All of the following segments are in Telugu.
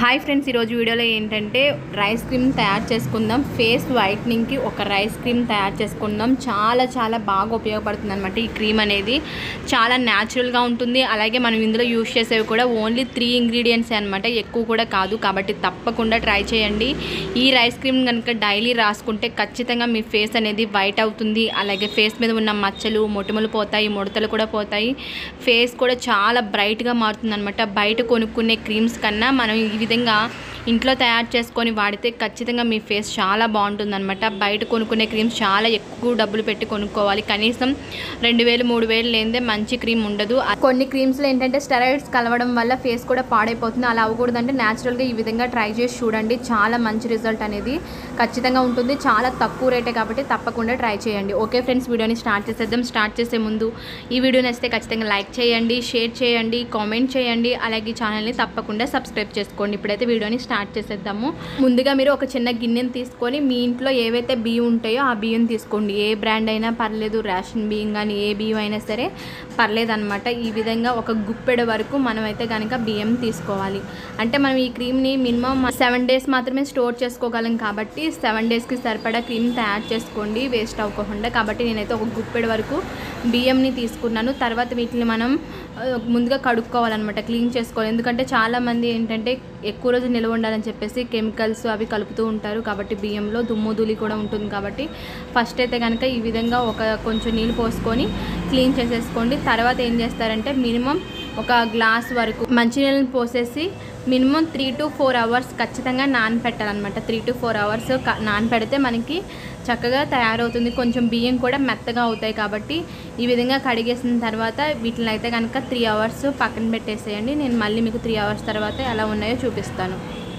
హాయ్ ఫ్రెండ్స్ ఈరోజు వీడియోలో ఏంటంటే రైస్ క్రీమ్ తయారు చేసుకుందాం ఫేస్ వైట్నింగ్కి ఒక రైస్ క్రీమ్ తయారు చేసుకుందాం చాలా చాలా బాగా ఉపయోగపడుతుంది అనమాట ఈ క్రీమ్ అనేది చాలా న్యాచురల్గా ఉంటుంది అలాగే మనం ఇందులో యూస్ చేసేవి కూడా ఓన్లీ త్రీ ఇంగ్రీడియంట్స్ అనమాట ఎక్కువ కూడా కాదు కాబట్టి తప్పకుండా ట్రై చేయండి ఈ రైస్ క్రీమ్ కనుక డైలీ రాసుకుంటే ఖచ్చితంగా మీ ఫేస్ అనేది వైట్ అవుతుంది అలాగే ఫేస్ మీద ఉన్న మచ్చలు మొటిమలు పోతాయి ముడతలు కూడా పోతాయి ఫేస్ కూడా చాలా బ్రైట్గా మారుతుంది అనమాట బయట కొనుక్కునే క్రీమ్స్ కన్నా మనం ఈ విధంగా ఇంట్లో తయారు చేసుకొని వాడితే ఖచ్చితంగా మీ ఫేస్ చాలా బాగుంటుంది అనమాట బయట కొనుక్కునే క్రీమ్స్ చాలా ఎక్కువ డబ్బులు పెట్టి కొనుక్కోవాలి కనీసం రెండు వేలు మూడు వేలు లేనిదే మంచి క్రీమ్ ఉండదు కొన్ని క్రీమ్స్లో ఏంటంటే స్టెరాయిడ్స్ కలవడం వల్ల ఫేస్ కూడా పాడైపోతుంది అలా అవ్వకూడదంటే న్యాచురల్గా ఈ విధంగా ట్రై చేసి చూడండి చాలా మంచి రిజల్ట్ అనేది ఖచ్చితంగా ఉంటుంది చాలా తక్కువ రేటే కాబట్టి తప్పకుండా ట్రై చేయండి ఓకే ఫ్రెండ్స్ వీడియోని స్టార్ట్ చేసేద్దాం స్టార్ట్ చేసే ముందు ఈ వీడియో నచ్చితే ఖచ్చితంగా లైక్ చేయండి షేర్ చేయండి కామెంట్ చేయండి అలాగే ఈ ఛానల్ని తప్పకుండా సబ్స్క్రైబ్ చేసుకోండి ఇప్పుడైతే వీడియోని స్టార్ట్ చేసేద్దాము ముందుగా మీరు ఒక చిన్న గిన్నెని తీసుకొని మీ ఇంట్లో ఏవైతే బియ్యం ఉంటాయో ఆ బియ్యం తీసుకోండి ఏ బ్రాండ్ అయినా పర్లేదు రేషన్ బియ్యం కానీ ఏ బియ్యం అయినా సరే పర్లేదు అనమాట ఈ విధంగా ఒక గుప్పెడ వరకు మనం అయితే కనుక బియ్యం తీసుకోవాలి అంటే మనం ఈ క్రీమ్ని మినిమం సెవెన్ డేస్ మాత్రమే స్టోర్ చేసుకోగలం కాబట్టి సెవెన్ డేస్కి సరిపడా క్రీమ్ తయారు చేసుకోండి వేస్ట్ అవ్వకుండా కాబట్టి నేనైతే ఒక గుప్పెడు వరకు బియ్యంని తీసుకున్నాను తర్వాత వీటిని మనం ఆ, ముందుగా కడుక్కోవాలన్నమాట క్లీన్ చేసుకోవాలి ఎందుకంటే చాలామంది ఏంటంటే ఎక్కువ రోజు నిల్వ ఉండాలని చెప్పేసి కెమికల్స్ అవి కలుపుతూ ఉంటారు కాబట్టి బియ్యంలో దుమ్ము ధూళి కూడా ఉంటుంది కాబట్టి ఫస్ట్ అయితే కనుక ఈ విధంగా ఒక కొంచెం నీళ్ళు పోసుకొని క్లీన్ చేసేసుకోండి తర్వాత ఏం చేస్తారంటే మినిమం ఒక గ్లాస్ వరకు మంచినీళ్ళని పోసేసి minimum three to four hours ఖచ్చితంగా నానపెట్టాలన్నమాట త్రీ టు ఫోర్ అవర్స్ నానపెడితే మనకి చక్కగా తయారవుతుంది కొంచెం బియ్యం కూడా మెత్తగా అవుతాయి కాబట్టి ఈ విధంగా కడిగేసిన తర్వాత వీటిని అయితే కనుక త్రీ అవర్స్ పక్కన పెట్టేసేయండి నేను మళ్ళీ మీకు త్రీ అవర్స్ తర్వాత ఎలా ఉన్నాయో చూపిస్తాను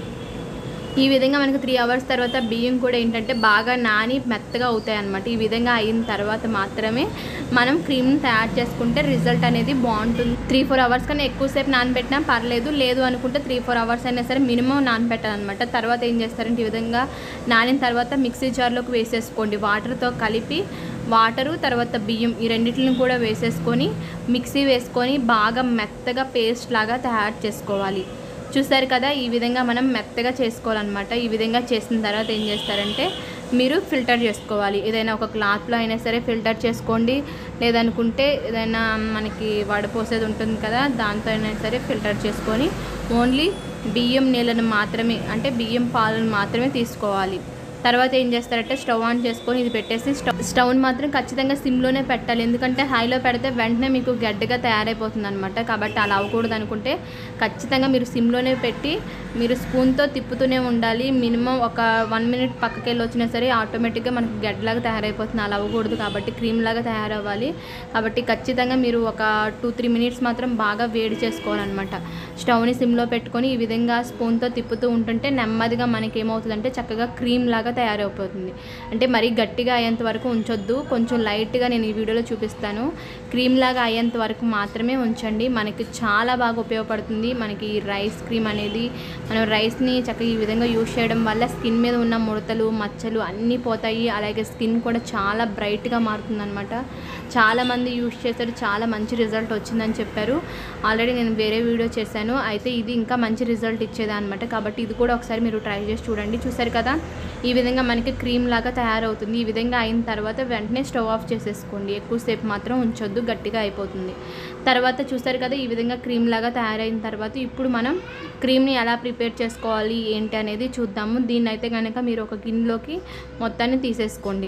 ఈ విధంగా మనకి త్రీ అవర్స్ తర్వాత బియ్యం కూడా ఏంటంటే బాగా నాని మెత్తగా అవుతాయి అనమాట ఈ విధంగా అయిన తర్వాత మాత్రమే మనం క్రీమ్ తయారు చేసుకుంటే రిజల్ట్ అనేది బాగుంటుంది త్రీ ఫోర్ అవర్స్ కన్నా ఎక్కువసేపు నానబెట్టినా పర్లేదు లేదు అనుకుంటే త్రీ ఫోర్ అవర్స్ అయినా సరే మినిమం నానబెట్టాలన్నమాట తర్వాత ఏం చేస్తారంటే ఈ విధంగా నానిన తర్వాత మిక్సీ జార్లోకి వేసేసుకోండి వాటర్తో కలిపి వాటరు తర్వాత బియ్యం ఈ రెండింటిని కూడా వేసేసుకొని మిక్సీ వేసుకొని బాగా మెత్తగా పేస్ట్ లాగా తయారు చేసుకోవాలి చూసారు కదా ఈ విధంగా మనం మెత్తగా చేసుకోవాలన్నమాట ఈ విధంగా చేసిన తర్వాత ఏం చేస్తారంటే మీరు ఫిల్టర్ చేసుకోవాలి ఏదైనా ఒక క్లాత్లో అయినా సరే ఫిల్టర్ చేసుకోండి లేదనుకుంటే ఏదైనా మనకి వడపోసేది ఉంటుంది కదా దాంతో అయినా సరే ఫిల్టర్ చేసుకొని ఓన్లీ బియ్యం నీళ్ళను మాత్రమే అంటే బియ్యం పాలను మాత్రమే తీసుకోవాలి తర్వాత ఏం చేస్తారంటే స్టవ్ ఆన్ చేసుకొని ఇది పెట్టేసి స్టవ్ స్టవ్ని మాత్రం ఖచ్చితంగా సిమ్లోనే పెట్టాలి ఎందుకంటే హైలో పెడితే వెంటనే మీకు గడ్డగా తయారైపోతుంది అనమాట కాబట్టి అలా అవ్వకూడదు అనుకుంటే ఖచ్చితంగా మీరు సిమ్లోనే పెట్టి మీరు స్పూన్తో తిప్పుతూనే ఉండాలి మినిమం ఒక వన్ మినిట్ పక్కకి వెళ్ళి వచ్చినా సరే ఆటోమేటిక్గా మనకు గడ్డలాగా తయారైపోతుంది అలా అవ్వకూడదు కాబట్టి క్రీమ్ లాగా తయారవ్వాలి కాబట్టి ఖచ్చితంగా మీరు ఒక టూ త్రీ మినిట్స్ మాత్రం బాగా వేడి చేసుకోవాలన్నమాట స్టవ్ని సిమ్లో పెట్టుకొని ఈ విధంగా స్పూన్తో తిప్పుతూ ఉంటుంటే నెమ్మదిగా మనకి ఏమవుతుందంటే చక్కగా క్రీమ్ లాగా తయారైపోతుంది అంటే మరీ గట్టిగా అయ్యేంత వరకు ఉంచొద్దు కొంచెం లైట్గా నేను ఈ వీడియోలో చూపిస్తాను క్రీమ్ లాగా అయ్యేంత వరకు మాత్రమే ఉంచండి మనకి చాలా బాగా ఉపయోగపడుతుంది మనకి ఈ రైస్ క్రీమ్ అనేది మనం రైస్ని చక్కగా ఈ విధంగా యూజ్ చేయడం వల్ల స్కిన్ మీద ఉన్న ముడతలు మచ్చలు అన్నీ పోతాయి అలాగే స్కిన్ కూడా చాలా బ్రైట్గా మారుతుందన్నమాట చాలామంది యూజ్ చేశారు చాలా మంచి రిజల్ట్ వచ్చిందని చెప్పారు ఆల్రెడీ నేను వేరే వీడియో చేశాను అయితే ఇది ఇంకా మంచి రిజల్ట్ ఇచ్చేది అనమాట కాబట్టి ఇది కూడా ఒకసారి మీరు ట్రై చేసి చూడండి చూసారు కదా ఈ విధంగా మనకి క్రీమ్ లాగా తయారవుతుంది ఈ విధంగా అయిన తర్వాత వెంటనే స్టవ్ ఆఫ్ చేసేసుకోండి ఎక్కువసేపు మాత్రం ఉంచొద్దు గట్టిగా అయిపోతుంది తర్వాత చూసారు కదా ఈ విధంగా క్రీమ్ లాగా తయారైన తర్వాత ఇప్పుడు మనం క్రీమ్ని ఎలా ప్రిపేర్ చేసుకోవాలి ఏంటి అనేది చూద్దాము దీన్ని అయితే కనుక మీరు ఒక గిన్నెలోకి మొత్తాన్ని తీసేసుకోండి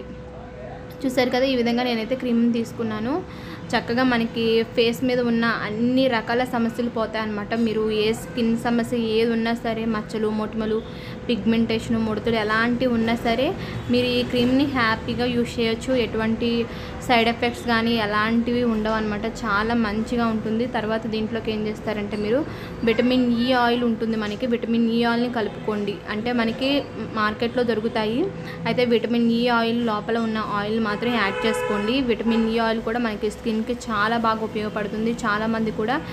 చూసారు కదా ఈ విధంగా నేనైతే క్రీమ్ని తీసుకున్నాను చక్కగా మనకి ఫేస్ మీద ఉన్న అన్ని రకాల సమస్యలు పోతాయి అన్నమాట మీరు ఏ స్కిన్ సమస్య ఏది ఉన్నా సరే మచ్చలు మొటిమలు పిగ్మెంటేషన్ ముడతలు ఎలాంటివి ఉన్నా సరే మీరు ఈ క్రీమ్ని హ్యాపీగా యూజ్ చేయొచ్చు ఎటువంటి సైడ్ ఎఫెక్ట్స్ కానీ ఎలాంటివి ఉండవు అనమాట చాలా మంచిగా ఉంటుంది తర్వాత దీంట్లోకి ఏం చేస్తారంటే మీరు విటమిన్ ఈ ఆయిల్ ఉంటుంది మనకి విటమిన్ ఈ ఆయిల్ని కలుపుకోండి అంటే మనకి మార్కెట్లో దొరుకుతాయి అయితే విటమిన్ ఈ ఆయిల్ లోపల ఉన్న ఆయిల్ మాత్రం యాడ్ చేసుకోండి విటమిన్ ఈ ఆయిల్ కూడా మనకి స్కిన్కి చాలా బాగా ఉపయోగపడుతుంది చాలామంది కూడా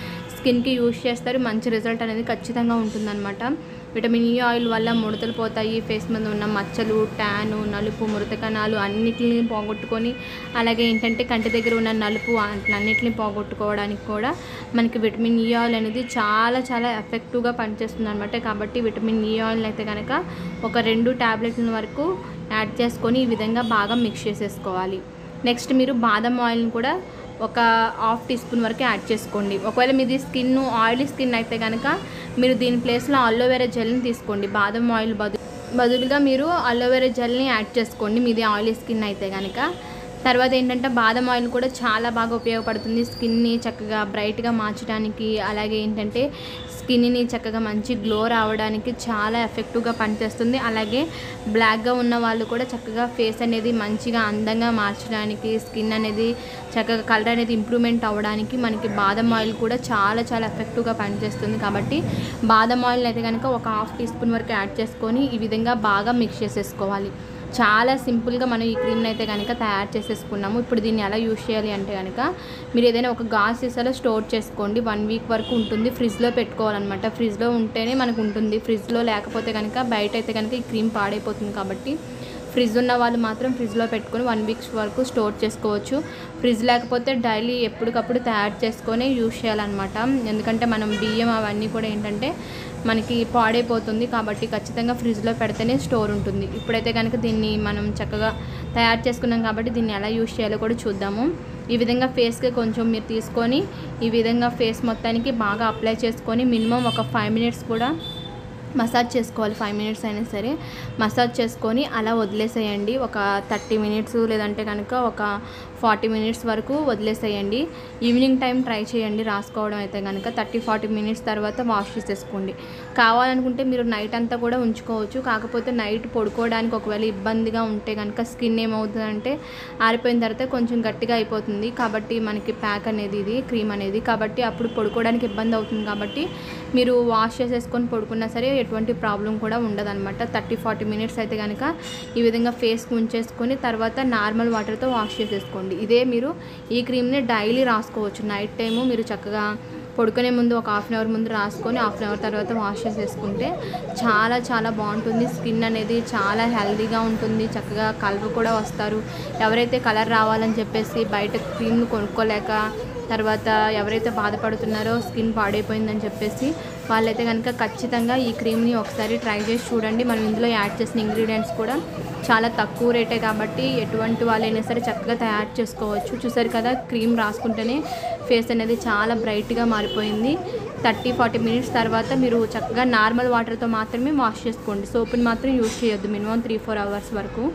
స్కిన్కి యూజ్ చేస్తారు మంచి రిజల్ట్ అనేది ఖచ్చితంగా ఉంటుందన్నమాట విటమిన్ ఈ ఆయిల్ వల్ల ముడతలు పోతాయి ఫేస్ మీద ఉన్న మచ్చలు ట్యాను నలుపు ముడత కణాలు అన్నిటిని పోగొట్టుకొని అలాగే ఏంటంటే కంటి దగ్గర ఉన్న నలుపు అన్నిటిని పోగొట్టుకోవడానికి కూడా మనకి విటమిన్ ఈ ఆయిల్ అనేది చాలా చాలా ఎఫెక్టివ్గా పనిచేస్తుంది అనమాట కాబట్టి విటమిన్ ఈ ఆయిల్ అయితే కనుక ఒక రెండు ట్యాబ్లెట్ల వరకు యాడ్ చేసుకొని ఈ విధంగా బాగా మిక్స్ చేసేసుకోవాలి నెక్స్ట్ మీరు బాదం ఆయిల్ని కూడా ఒక హాఫ్ టీ స్పూన్ వరకు యాడ్ చేసుకోండి ఒకవేళ మీది స్కిన్ ఆయిలీ స్కిన్ అయితే కనుక మీరు దీని ప్లేస్లో అలోవెరా జెల్ని తీసుకోండి బాదం ఆయిల్ బదులు బదులుగా మీరు అలోవెరా జెల్ని యాడ్ చేసుకోండి మీది ఆయిలీ స్కిన్ అయితే కనుక తర్వాత ఏంటంటే బాదం ఆయిల్ కూడా చాలా బాగా ఉపయోగపడుతుంది స్కిన్ని చక్కగా బ్రైట్గా మార్చడానికి అలాగే ఏంటంటే స్కిన్ని చక్కగా మంచి గ్లో రావడానికి చాలా ఎఫెక్టివ్గా పనిచేస్తుంది అలాగే బ్లాక్గా ఉన్న వాళ్ళు కూడా చక్కగా ఫేస్ అనేది మంచిగా అందంగా మార్చడానికి స్కిన్ అనేది చక్కగా కలర్ అనేది ఇంప్రూవ్మెంట్ అవ్వడానికి మనకి బాదం ఆయిల్ కూడా చాలా చాలా ఎఫెక్టివ్గా పనిచేస్తుంది కాబట్టి బాదం ఆయిల్ అయితే కనుక ఒక హాఫ్ టీ స్పూన్ వరకు యాడ్ చేసుకొని ఈ విధంగా బాగా మిక్స్ చేసేసుకోవాలి చాలా సింపుల్గా మనం ఈ క్రీమ్ని అయితే కనుక తయారు చేసేసుకున్నాము ఇప్పుడు దీన్ని ఎలా యూజ్ చేయాలి అంటే కనుక మీరు ఏదైనా ఒక గాజు సీసాలో స్టోర్ చేసుకోండి వన్ వీక్ వరకు ఉంటుంది ఫ్రిడ్జ్లో పెట్టుకోవాలన్నమాట ఫ్రిడ్జ్లో ఉంటేనే మనకు ఉంటుంది ఫ్రిడ్జ్లో లేకపోతే కనుక బయట అయితే కనుక ఈ క్రీమ్ పాడైపోతుంది కాబట్టి ఫ్రిడ్జ్ ఉన్న వాళ్ళు మాత్రం ఫ్రిడ్జ్లో పెట్టుకొని వన్ వీక్స్ వరకు స్టోర్ చేసుకోవచ్చు ఫ్రిడ్జ్ లేకపోతే డైలీ ఎప్పటికప్పుడు తయారు చేసుకొని యూజ్ చేయాలన్నమాట ఎందుకంటే మనం బియ్యం అవన్నీ కూడా ఏంటంటే మనకి పాడైపోతుంది కాబట్టి ఖచ్చితంగా ఫ్రిడ్జ్లో పెడితేనే స్టోర్ ఉంటుంది ఇప్పుడైతే కనుక దీన్ని మనం చక్కగా తయారు చేసుకున్నాం కాబట్టి దీన్ని ఎలా యూజ్ చేయాలో కూడా చూద్దాము ఈ విధంగా ఫేస్కి కొంచెం మీరు తీసుకొని ఈ విధంగా ఫేస్ మొత్తానికి బాగా అప్లై చేసుకొని మినిమం ఒక ఫైవ్ మినిట్స్ కూడా మసాజ్ చేసుకోవాలి ఫైవ్ మినిట్స్ అయినా సరే మసాజ్ చేసుకొని అలా వదిలేసేయండి ఒక థర్టీ మినిట్స్ లేదంటే కనుక ఒక ఫార్టీ మినిట్స్ వరకు వదిలేసేయండి ఈవినింగ్ టైం ట్రై చేయండి రాసుకోవడం అయితే కనుక థర్టీ ఫార్టీ మినిట్స్ తర్వాత వాష్ చేసేసుకోండి కావాలనుకుంటే మీరు నైట్ అంతా కూడా ఉంచుకోవచ్చు కాకపోతే నైట్ పడుకోవడానికి ఒకవేళ ఇబ్బందిగా ఉంటే కనుక స్కిన్ ఏమవుతుందంటే ఆరిపోయిన తర్వాత కొంచెం గట్టిగా అయిపోతుంది కాబట్టి మనకి ప్యాక్ అనేది ఇది క్రీమ్ అనేది కాబట్టి అప్పుడు పడుకోవడానికి ఇబ్బంది అవుతుంది కాబట్టి మీరు వాష్ చేసేసుకొని పడుకున్నా సరే ఎటువంటి ప్రాబ్లం కూడా ఉండదన్నమాట థర్టీ ఫార్టీ మినిట్స్ అయితే కనుక ఈ విధంగా ఫేస్కి ఉంచేసుకొని తర్వాత నార్మల్ వాటర్తో వాష్ చేసేసుకోండి ఇదే మీరు ఈ క్రీమ్ని డైలీ రాసుకోవచ్చు నైట్ టైము మీరు చక్కగా పడుకునే ముందు ఒక హాఫ్ అన్ అవర్ ముందు రాసుకొని హాఫ్ అన్ అవర్ తర్వాత వాష్ చేసేసుకుంటే చాలా చాలా బాగుంటుంది స్కిన్ అనేది చాలా హెల్తీగా ఉంటుంది చక్కగా కలర్ కూడా వస్తారు ఎవరైతే కలర్ రావాలని చెప్పేసి బయట క్రీమ్ కొనుక్కోలేక తర్వాత ఎవరైతే బాధపడుతున్నారో స్కిన్ పాడైపోయిందని చెప్పేసి వాళ్ళైతే కనుక ఖచ్చితంగా ఈ క్రీమ్ని ఒకసారి ట్రై చేసి చూడండి మనం ఇందులో యాడ్ చేసిన ఇంగ్రీడియంట్స్ కూడా చాలా తక్కువ రేటే కాబట్టి ఎటువంటి వాళ్ళైనా సరే చక్కగా తయారు చేసుకోవచ్చు చూసారు కదా క్రీమ్ రాసుకుంటేనే ఫేస్ అనేది చాలా బ్రైట్గా మారిపోయింది థర్టీ ఫార్టీ మినిట్స్ తర్వాత మీరు చక్కగా నార్మల్ వాటర్తో మాత్రమే వాష్ చేసుకోండి సోప్ని మాత్రం యూజ్ చేయొద్దు మినిమం త్రీ ఫోర్ అవర్స్ వరకు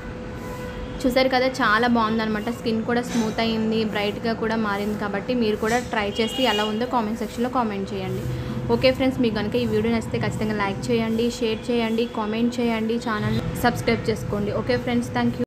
చూసారు కదా చాలా బాగుందన్నమాట స్కిన్ కూడా స్మూత్ అయింది బ్రైట్గా కూడా మారింది కాబట్టి మీరు కూడా ట్రై చేసి ఎలా ఉందో కామెంట్ సెక్షన్లో కామెంట్ చేయండి ఓకే ఫ్రెండ్స్ మీకు కనుక ఈ వీడియో నచ్చితే ఖచ్చితంగా లైక్ చేయండి షేర్ చేయండి కామెంట్ చేయండి ఛానల్ సబ్స్క్రైబ్ చేసుకోండి ఓకే ఫ్రెండ్స్ థ్యాంక్ యూ